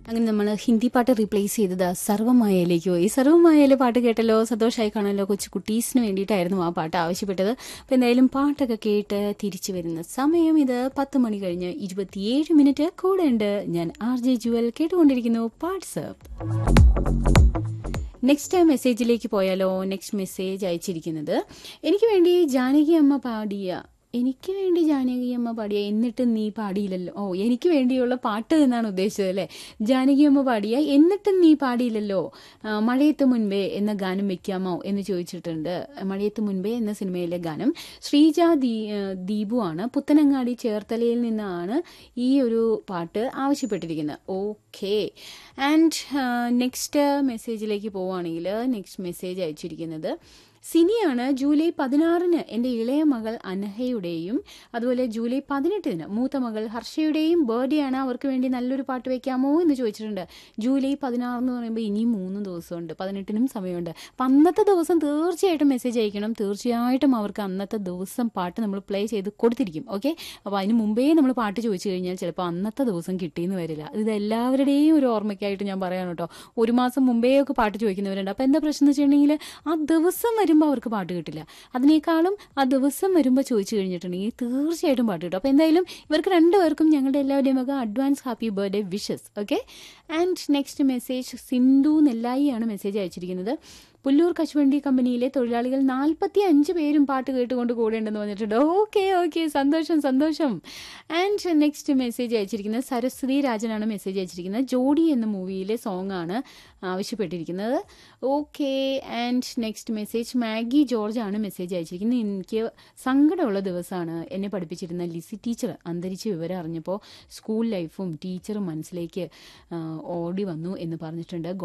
അങ്ങനെ നമ്മൾ ഹിന്ദി പാട്ട് റീപ്ലേസ് ചെയ്തത് സർവമായയിലേക്ക് പോയി സർവമായയിലെ പാട്ട് കേട്ടല്ലോ സന്തോഷമായി കാണല്ലോ കൊച്ചു കുട്ടീസിന് വേണ്ടിയിട്ടായിരുന്നു ആ പാട്ട് ആവശ്യപ്പെട്ടത് അപ്പം എന്തായാലും പാട്ടൊക്കെ കേട്ട് തിരിച്ചു വരുന്ന സമയം ഇത് പത്ത് മണി കഴിഞ്ഞ് ഇരുപത്തിയേഴ് മിനിറ്റ് കൂടെ ഉണ്ട് ഞാൻ ആർ ജെ ജുവൽ കേട്ടുകൊണ്ടിരിക്കുന്നു വാട്സപ്പ് നെക്സ്റ്റ് മെസ്സേജിലേക്ക് പോയാലോ നെക്സ്റ്റ് മെസ്സേജ് അയച്ചിരിക്കുന്നത് എനിക്ക് വേണ്ടി ജാനകി അമ്മ പാടിയ എനിക്ക് വേണ്ടി ജാനകി അമ്മ പാടിയ എന്നിട്ട് നീ പാടിയില്ലല്ലോ ഓ എനിക്ക് വേണ്ടിയുള്ള പാട്ട് എന്നാണ് ഉദ്ദേശിച്ചത് അല്ലേ ജാനകി അമ്മ പാടിയ എന്നിട്ടും നീ പാടിയില്ലല്ലോ ആ, മഴയത്ത് മുൻപേ എന്ന ഗാനം വെക്കാമോ എന്ന് ചോദിച്ചിട്ടുണ്ട് മഴയത്ത് മുൻപേ എന്ന സിനിമയിലെ ഗാനം ശ്രീജ ദീ ദീപു ആണ് പുത്തനങ്ങാടി ചേർത്തലയിൽ നിന്നാണ് ഈ ഒരു പാട്ട് ആവശ്യപ്പെട്ടിരിക്കുന്നത് ഓക്കെ ആൻഡ് നെക്സ്റ്റ് മെസ്സേജിലേക്ക് പോവുകയാണെങ്കിൽ നെക്സ്റ്റ് മെസ്സേജ് അയച്ചിരിക്കുന്നത് സിനിയാണ് ജൂലൈ പതിനാറിന് എൻ്റെ ഇളയ മകൾ അനഹയുടെയും അതുപോലെ ജൂലൈ പതിനെട്ടിന് മൂത്ത മകൾ ഹർഷയുടെയും ബർത്ത്ഡേ ആണ് അവർക്ക് വേണ്ടി നല്ലൊരു പാട്ട് വെക്കാമോ എന്ന് ചോദിച്ചിട്ടുണ്ട് ജൂലൈ പതിനാറ് എന്ന് പറയുമ്പോൾ ഇനിയും മൂന്ന് ദിവസമുണ്ട് പതിനെട്ടിനും സമയമുണ്ട് അപ്പം അന്നത്തെ ദിവസം തീർച്ചയായിട്ടും മെസ്സേജ് അയക്കണം തീർച്ചയായിട്ടും അവർക്ക് അന്നത്തെ ദിവസം പാട്ട് നമ്മൾ പ്ലേ ചെയ്ത് കൊടുത്തിരിക്കും ഓക്കെ അപ്പോൾ അതിന് മുമ്പേ നമ്മൾ പാട്ട് ചോദിച്ചു കഴിഞ്ഞാൽ ചിലപ്പോൾ അന്നത്തെ ദിവസം കിട്ടിയെന്ന് വരില്ല ഇത് എല്ലാവരുടെയും ഒരു ഓർമ്മയ്ക്കായിട്ട് ഞാൻ പറയാണ് കേട്ടോ ഒരു മാസം മുമ്പേ ഒക്കെ പാട്ട് ചോദിക്കുന്നവരുണ്ട് അപ്പോൾ എന്താ പ്രശ്നം എന്ന് വെച്ചിട്ടുണ്ടെങ്കിൽ ആ ദിവസം വരുമ്പോൾ അവർക്ക് പാട്ട് കിട്ടില്ല അതിനേക്കാളും ആ ദിവസം വരുമ്പോൾ ചോദിച്ചു കഴിഞ്ഞിട്ടുണ്ടെങ്കിൽ തീർച്ചയായിട്ടും പാട്ട് കിട്ടും അപ്പോൾ എന്തായാലും ഇവർക്ക് രണ്ടുപേർക്കും ഞങ്ങളുടെ എല്ലാവരുടെയും വക advance happy birthday wishes okay and next message Sindhu നെല്ലായിയാണ് മെസ്സേജ് അയച്ചിരിക്കുന്നത് പുല്ലൂർ കശുവണ്ടി കമ്പനിയിലെ തൊഴിലാളികൾ നാൽപ്പത്തി അഞ്ച് പേരും പാട്ട് കേട്ടുകൊണ്ട് കൂടെയുണ്ടെന്ന് പറഞ്ഞിട്ടുണ്ട് ഓക്കെ ഓക്കെ സന്തോഷം സന്തോഷം ആൻഡ് നെക്സ്റ്റ് മെസ്സേജ് അയച്ചിരിക്കുന്നത് സരസ്വതി രാജനാണ് മെസ്സേജ് അയച്ചിരിക്കുന്നത് ജോഡി എന്ന മൂവിയിലെ സോങ് ആണ് ആവശ്യപ്പെട്ടിരിക്കുന്നത് okay and next message Maggie George ആണ് മെസ്സേജ് അയച്ചിരിക്കുന്നത് എനിക്ക് സങ്കടമുള്ള ദിവസമാണ് എന്നെ പഠിപ്പിച്ചിരുന്ന ലിസി ടീച്ചർ അന്തരിച്ച വിവരം അറിഞ്ഞപ്പോൾ സ്കൂൾ ലൈഫും ടീച്ചറും മനസ്സിലേക്ക് ആ, ഓടി വന്നു എന്ന് പറഞ്ഞിട്ടുണ്ട്